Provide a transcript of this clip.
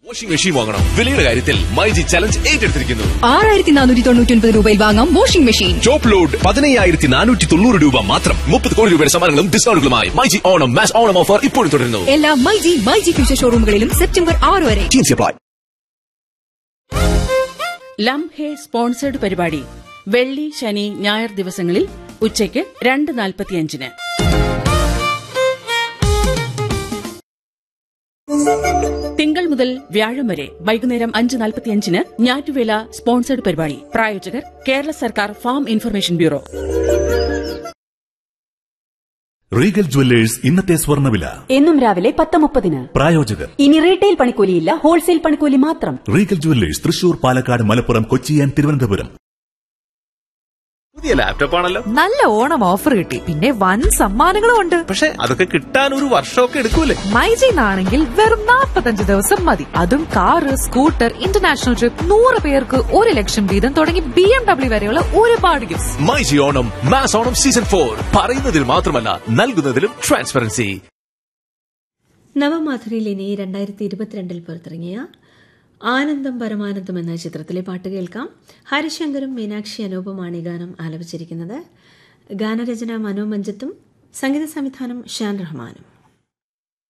washing machine വാങ്ങണം വിലയുടെ കാര്യത്തിൽ മൈജി ചലഞ്ച് ഏറ്റെടുത്തിരിക്കുന്നു ആറായിരത്തി നാനൂറ്റി തൊണ്ണൂറ്റി ഒൻപത് രൂപയിൽ വാങ്ങാം വാഷിംഗ് മെഷീൻ ടോപ്പ് ലോഡ് പതിനയ്യായിരത്തി നാനൂറ്റി തൊണ്ണൂറ് രൂപ മാത്രം മുപ്പത് കോടി രൂപയുടെ സമ്മാനങ്ങളും ഡിസ്കൗണ്ടുകളുമായി myG Onam mass Onam offer ഇപ്പോഴും തുടരുന്നു എല്ലാ മൈജി മൈജി ഫ്യൂച്ചർ ഷോറൂമുകളിലും സെപ്റ്റംബർ ആറ് വരെ അപ്ലൈ ലം ഹേ സ്പോൺസേഡ് പരിപാടി വെള്ളി ശനി ഞായർ ദിവസങ്ങളിൽ ഉച്ചയ്ക്ക് രണ്ട് നാൽപ്പത്തിയഞ്ചിന് തിങ്കൾ മുതൽ വ്യാഴം വരെ വൈകുന്നേരം അഞ്ച് നാൽപ്പത്തിയഞ്ചിന് ഞാറ്റുവേല സ്പോൺസേഡ് പരിപാടി പ്രായോജകർ കേരള സർക്കാർ farm information bureau Regal jewellers ഇന്നത്തെ സ്വർണ്ണവില എന്നും രാവിലെ പത്ത് മുപ്പതിന് പ്രായോജകർ ഇനി റീറ്റെയിൽ പണിക്കൂലിയില്ല ഹോൾസെയിൽ പണിക്കൂലി മാത്രം Regal jewellers Thrissur Palakkad Malappuram Kochi and Thiruvananthapuram പുതിയ ലാപ്ടോപ്പ് ആണല്ലോ നല്ല ഓണം ഓഫർ കിട്ടി പിന്നെ വൻ സമ്മാനങ്ങളും ഉണ്ട് പക്ഷെ അതൊക്കെ കിട്ടാൻ ഒരു വർഷമൊക്കെ എടുക്കൂലേ മൈജിന്നാണെങ്കിൽ വെറും 45 ദിവസം മതി അതും കാറ് സ്കൂട്ടർ ഇന്റർനാഷണൽ ട്രിപ്പ് നൂറ് പേർക്ക് ഒരു ലക്ഷം വീതം തുടങ്ങി ബി എം ഡബ്ല്യു വരെയുള്ള ഒരുപാട് gift myG Onam mass Onam season four പറയുന്നതിൽ മാത്രമല്ല നൽകുന്നതിലും ട്രാൻസ്പെറൻസി നവമാധുരിയിൽ ഇനി രണ്ടായിരത്തി ഇരുപത്തിരണ്ടിൽ പുറത്തിറങ്ങിയ ആനന്ദം പരമാനന്ദം എന്ന ചിത്രത്തിലെ പാട്ട് കേൾക്കാം ഹരിശങ്കറും മീനാക്ഷി അനൂപുമാണ് ഈ ഗാനം ആലപിച്ചിരിക്കുന്നത് ഗാനരചന മനോമഞ്ജത്തും സംഗീത സംവിധാനം ഷാൻ റഹ്മാനും